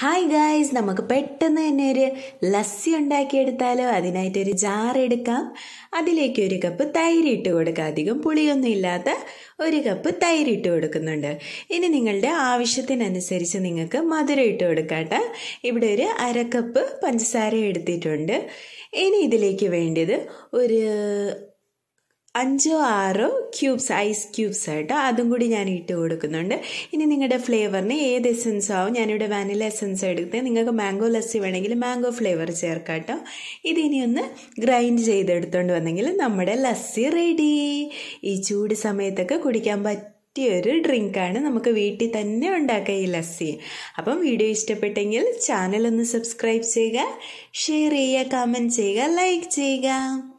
hi guys നമുക്ക് പെട്ടെന്ന് തന്നെ ഒരു ലസ്സി ഉണ്ടാക്കിയെടുത്താലോ അതിനായിട്ടൊരു ജാർ എടുക്കാം അതിലേക്ക് ഒരു കപ്പ് തൈര് ഇട്ട് കൊടുക്കുക അധികം പുളിയൊന്നും ഇല്ലാത്ത ഒരു കപ്പ് തൈര് ഇട്ട് കൊടുക്കുന്നുണ്ട് ഇനി നിങ്ങളുടെ ആവശ്യത്തിനനുസരിച്ച് നിങ്ങൾക്ക് മധുരം ഇട്ട് കൊടുക്കാട്ടെ ഇവിടെ ഒരു അര കപ്പ് പഞ്ചസാര എടുത്തിട്ടുണ്ട് ഇനി ഇതിലേക്ക് വേണ്ടത് ഒരു അഞ്ചോ ആറോ ക്യൂബ്സ് ഐസ് ക്യൂബ്സ് ആയിട്ട് അതും കൂടി ഞാൻ ഇട്ട് കൊടുക്കുന്നുണ്ട് ഇനി നിങ്ങളുടെ ഫ്ലേവറിന് ഏത് എസൻസ് ആവും ഞാനിവിടെ വാനില എസൻസ് എടുത്ത് നിങ്ങൾക്ക് മാംഗോ ലസ്സി വേണമെങ്കിൽ മാംഗോ ഫ്ലേവർ ചേർക്കാം കേട്ടോ ഇതിനി ഒന്ന് ഗ്രൈൻഡ് ചെയ്തെടുത്തോണ്ട് വന്നെങ്കിൽ നമ്മുടെ ലസ്സി റെഡി ഈ ചൂട് സമയത്തൊക്കെ കുടിക്കാൻ പറ്റിയൊരു ഡ്രിങ്കാണ് നമുക്ക് വീട്ടിൽ തന്നെ ഉണ്ടാക്കുക ഈ ലസ്സി അപ്പം വീഡിയോ ഇഷ്ടപ്പെട്ടെങ്കിൽ ചാനൽ ഒന്ന് സബ്സ്ക്രൈബ് ചെയ്യുക ഷെയർ ചെയ്യുക കമൻറ്റ് ചെയ്യുക ലൈക്ക് ചെയ്യുക